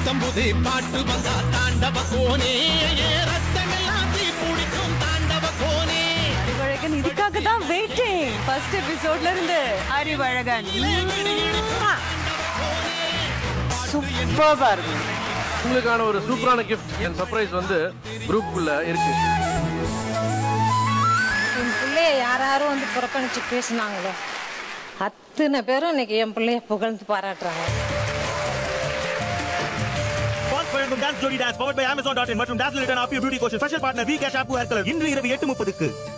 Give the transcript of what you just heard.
புத்தம் புது பாட்டு வந்தா தாண்டவ கோனே ஏ ரத்தமெல்லாம் தீ பிடிக்கும் தாண்டவ கோனே அறிவழகன் இதுக்காக தான் வெயிட்டிங் ஃபர்ஸ்ட் எபிசோட்ல இருந்து அறிவழகன் சூப்பரா இருக்கு உங்களுக்கான ஒரு சூப்பரான கிஃப்ட் என் சர்ப்ரைஸ் வந்து குரூப்புக்குள்ள இருக்கு என் பிள்ளைய யார் யாரும் வந்து புறக்கணிச்சு பேசினாங்களோ அத்தனை பேரும் இன்னைக்கு என் பிள்ளைய புகழ்ந்து பாராட்டுறாங்க பாஸ் வழங்கும் dance Jodi dance power by Amazon dot in மற்றும் டான்ஸ் ரிட்டர்ன் ஆஃப் பியூட்டி கோஷன் special partner V cash app hair colour இன்று இரவு எட்டு முப்பதுக்கு